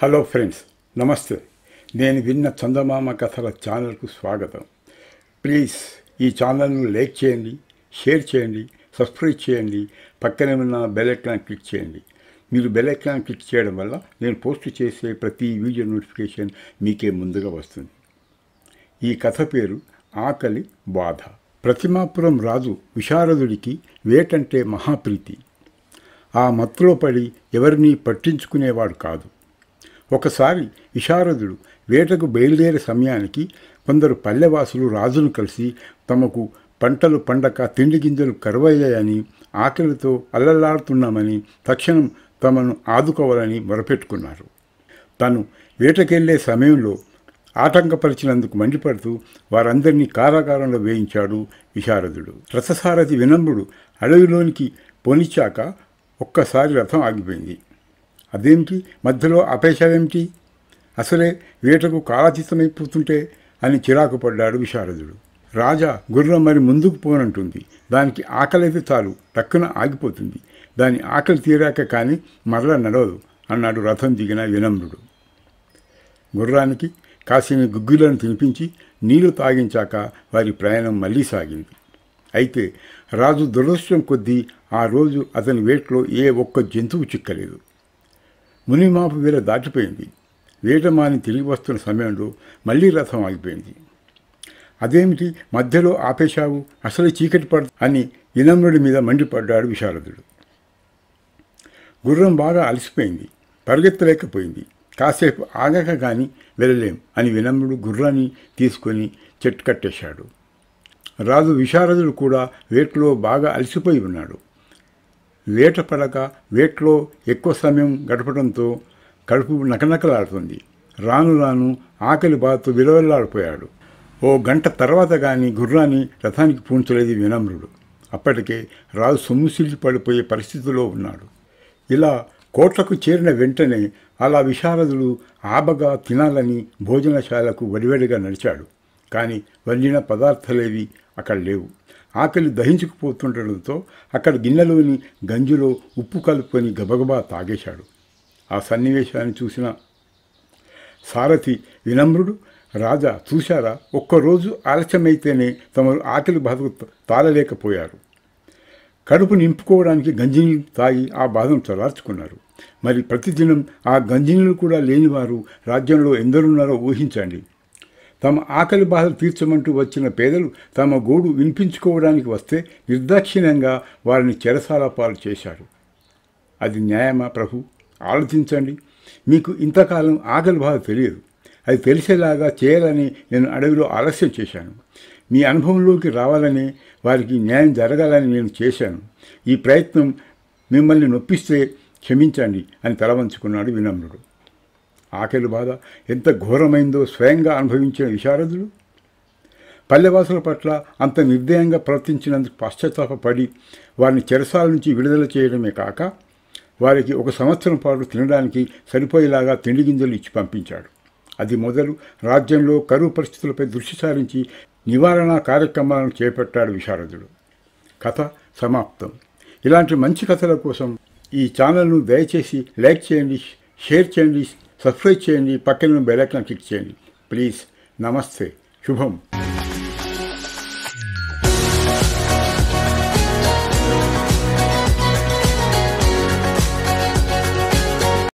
hello friends నమస్తే నేను విన్న చందమామ కథల ఛానల్కు స్వాగతం ప్లీజ్ ఈ ఛానల్ను లైక్ చేయండి షేర్ చేయండి సబ్స్క్రైబ్ చేయండి పక్కనే ఉన్న బెల్ ఐకాన్ క్లిక్ చేయండి మీరు బెల్ ఐకాన్ క్లిక్ చేయడం వల్ల నేను పోస్ట్ చేసే ప్రతి వీడియో నోటిఫికేషన్ మీకే ముందుగా వస్తుంది ఈ కథ పేరు ఆకలి బాధ ప్రతిమాపురం రాజు విశారదుడికి వేటంటే మహాప్రీతి ఆ మత్తులో పడి ఎవరినీ పట్టించుకునేవాడు కాదు ఒకసారి విశారదుడు వేటకు బయలుదేరే సమయానికి కొందరు పల్లెవాసులు రాజును కలిసి తమకు పంటలు పండక తిండి గింజలు కరువయ్యాయని ఆకలితో అల్లలాడుతున్నామని తక్షణం తమను ఆదుకోవాలని మొరపెట్టుకున్నారు తను వేటకెళ్లే సమయంలో ఆటంకపరిచినందుకు మండిపడుతూ వారందరినీ కారాగారంలో వేయించాడు విశారదుడు రథసారథి వినంబుడు అడవిలోనికి పోనిచ్చాక ఒక్కసారి రథం ఆగిపోయింది అదేమిటి మధ్యలో ఆపేశావేమిటి అసలే వేటకు కాలాతీతమైపోతుంటే అని చిరాకు పడ్డాడు విశారదుడు రాజా గుర్రం మరి ముందుకు పోనంటుంది దానికి ఆకలైతే చాలు టక్కున ఆగిపోతుంది దాని ఆకలి తీరాక కానీ మరల నడవదు అన్నాడు రథం దిగిన వినమ్రుడు గుర్రానికి కాసిన గుగ్గులను తినిపించి నీళ్లు తాగించాక వారి ప్రయాణం మళ్ళీ సాగింది అయితే రాజు దురదృష్టం కొద్దీ ఆ రోజు అతని వేటలో ఏ ఒక్క జంతువు చిక్కలేదు మునిమాపు వేళ దాటిపోయింది వేటమాని తిరిగి వస్తున్న సమయంలో మళ్ళీ రథం ఆగిపోయింది అదేమిటి మధ్యలో ఆపేశావు అసలు చీకటి పడ అని వినమ్రుడి మీద మండిపడ్డాడు విశారదుడు గుర్రం బాగా అలసిపోయింది పరిగెత్తలేకపోయింది కాసేపు ఆగక కానీ వెళ్ళలేం అని వినమ్రుడు గుర్రాన్ని తీసుకొని చెట్టు కట్టేశాడు రాజు విశారదుడు కూడా వేటలో బాగా అలసిపోయి ఉన్నాడు వేట పడక వేటలో ఎక్కువ సమయం గడపడంతో కడుపు నకనకలాడుతుంది రాను రాను ఆకలి బాధతో విలువలాడిపోయాడు ఓ గంట తర్వాత కానీ గుర్రాన్ని రథానికి పూడ్చలేదు వినమ్రుడు అప్పటికే రాజు సొమ్ముసిల్లి పడిపోయే పరిస్థితిలో ఉన్నాడు ఇలా కోట్లకు చేరిన వెంటనే అలా విశారదుడు ఆబగా తినాలని భోజనశాలకు వడివడిగా నడిచాడు కానీ వండిన పదార్థాలేవి అక్కడ లేవు ఆకలి దహించుకుపోతుండడంతో అక్కడ గిన్నెలోని గంజిలో ఉప్పు కలుపుకొని గబగబా తాగేశాడు ఆ సన్నివేశాన్ని చూసిన సారథి వినమ్రుడు రాజా చూశారా ఒక్కరోజు ఆలస్యమైతేనే తమరు ఆకలి బాధకు తాళలేకపోయారు కడుపు నింపుకోవడానికి గంజినీళ్ళు తాగి ఆ బాధను చలార్చుకున్నారు మరి ప్రతిదినం ఆ గంజినీళ్ళు కూడా లేనివారు రాజ్యంలో ఎందరున్నారో ఊహించండి తమ ఆకలి బాధలు తీర్చమంటూ వచ్చిన పేదలు తమ గోడు వినిపించుకోవడానికి వస్తే నిర్దాక్షిణ్యంగా వారిని చెరసాల పాలు చేశారు అది న్యాయమా ప్రభు ఆలోచించండి మీకు ఇంతకాలం ఆకలి బాధ తెలియదు అది తెలిసేలాగా చేయాలని నేను అడవిలో ఆలస్యం చేశాను మీ అనుభవంలోకి రావాలని వారికి న్యాయం జరగాలని నేను చేశాను ఈ ప్రయత్నం మిమ్మల్ని నొప్పిస్తే క్షమించండి అని తలవంచుకున్నాడు వినమ్రుడు ఆకలి బాధ ఎంత ఘోరమైందో స్వయంగా అనుభవించిన విశారదుడు పల్లెవాసుల పట్ల అంత నిర్దయంగా ప్రవర్తించినందుకు పశ్చాత్తాపడి వారిని చెరసాల నుంచి విడుదల చేయడమే కాక వారికి ఒక సంవత్సరం పాటు తినడానికి సరిపోయేలాగా తిండి గింజలు ఇచ్చి పంపించాడు అది మొదలు రాజ్యంలో కరువు పరిస్థితులపై దృష్టి సారించి నివారణ కార్యక్రమాలను చేపట్టాడు విశారదుడు కథ సమాప్తం ఇలాంటి మంచి కథల కోసం ఈ ఛానల్ను దయచేసి లైక్ చేయండి షేర్ చేయండి సబ్స్క్రైబ్ చేయండి పక్కన బెల్ ఐకాన్ క్లిక్ చేయండి ప్లీజ్ నమస్తే శుభం